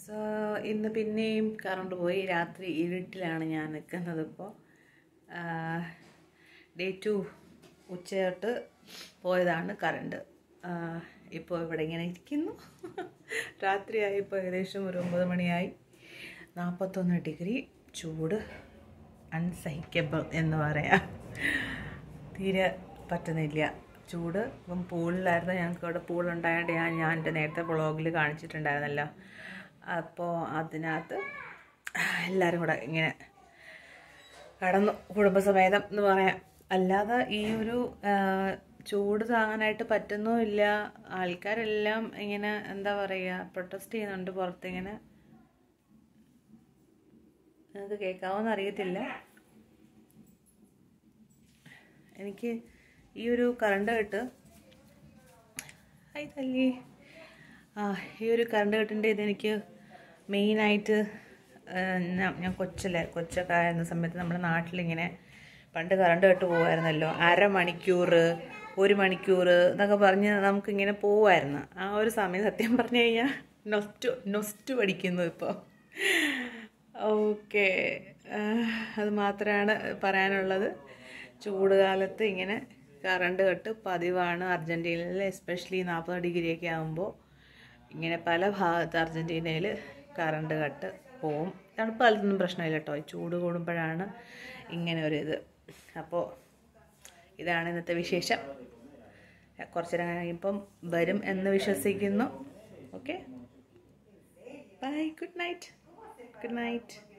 so ഇന്ന് പിന്നെയും current പോയി രാത്രി ഇരുട്ടിലാണ് ഞാൻ നിൽക്കുന്നത് ഇപ്പോൾ ഡേ ടു ഉച്ചയോട്ട് പോയതാണ് കറണ്ട് ഇപ്പോൾ ഇവിടെ ഇങ്ങനെ ഇരിക്കുന്നു രാത്രിയായി ഇപ്പോൾ ഏകദേശം ഒരു ഒമ്പത് മണിയായി നാൽപ്പത്തൊന്ന് ഡിഗ്രി ചൂട് അൺസഹിക്കബിൾ എന്ന് പറയാം തീരെ പറ്റുന്നില്ല ചൂട് ഇപ്പം പൂളിലായിരുന്നു ഞങ്ങൾക്ക് അവിടെ പൂളുണ്ടായതുകൊണ്ട് ഞാൻ ഞാൻ എൻ്റെ നേരത്തെ വ്ളോഗിൽ കാണിച്ചിട്ടുണ്ടായിരുന്നല്ലോ അപ്പോൾ അതിനകത്ത് എല്ലാവരും കൂടെ ഇങ്ങനെ കടന്നു കുടുംബസമേതം എന്ന് പറയാം അല്ലാതെ ഈ ഒരു ആ, ചൂട് താങ്ങാനായിട്ട് പറ്റുന്നുമില്ല ആൾക്കാരെല്ലാം ഇങ്ങനെ എന്താ പറയുക പ്രൊട്ടസ്റ്റ് ചെയ്യുന്നുണ്ട് പുറത്തിങ്ങനെ നിങ്ങൾക്ക് കേൾക്കാവോന്ന് അറിയത്തില്ല എനിക്ക് ഈ ഒരു കറണ്ട് കെട്ട് ഹായ് തല്ലി ആ ഈ ഒരു കറണ്ട് കെട്ടിൻ്റെ ഇതെനിക്ക് മെയിനായിട്ട് ഞാൻ ഞാൻ കൊച്ചിലെ കൊച്ചൊക്കെ ആയിരുന്ന സമയത്ത് നമ്മുടെ നാട്ടിലിങ്ങനെ പണ്ട് കറണ്ട് കെട്ട് പോകുമായിരുന്നല്ലോ അരമണിക്കൂർ ഒരു മണിക്കൂർ എന്നൊക്കെ പറഞ്ഞ് നമുക്കിങ്ങനെ പോവായിരുന്നു ആ ഒരു സമയം സത്യം പറഞ്ഞു കഴിഞ്ഞാൽ നൊസ്റ്റു നൊസ്റ്റു പഠിക്കുന്നു ഇപ്പോൾ ഓക്കെ അത് മാത്രമാണ് പറയാനുള്ളത് ചൂട് കാലത്ത് ഇങ്ങനെ കറണ്ട് കട്ട് പതിവാണ് അർജൻറ്റീനയിൽ എസ്പെഷ്യലി നാൽപ്പത് ഡിഗ്രിയൊക്കെ ആകുമ്പോൾ ഇങ്ങനെ പല ഭാഗത്ത് അർജൻറ്റീനയിൽ കറണ്ട് കട്ട് പോവും തണുപ്പ് കാലത്തൊന്നും പ്രശ്നമില്ല കേട്ടോ ഈ ചൂട് കൂടുമ്പോഴാണ് ഇങ്ങനെ ഒരു ഇത് അപ്പോൾ ഇതാണ് ഇന്നത്തെ വിശേഷം കുറച്ച് നേരം കഴിയുമ്പം വരും എന്ന് വിശ്വസിക്കുന്നു okay bye good night good night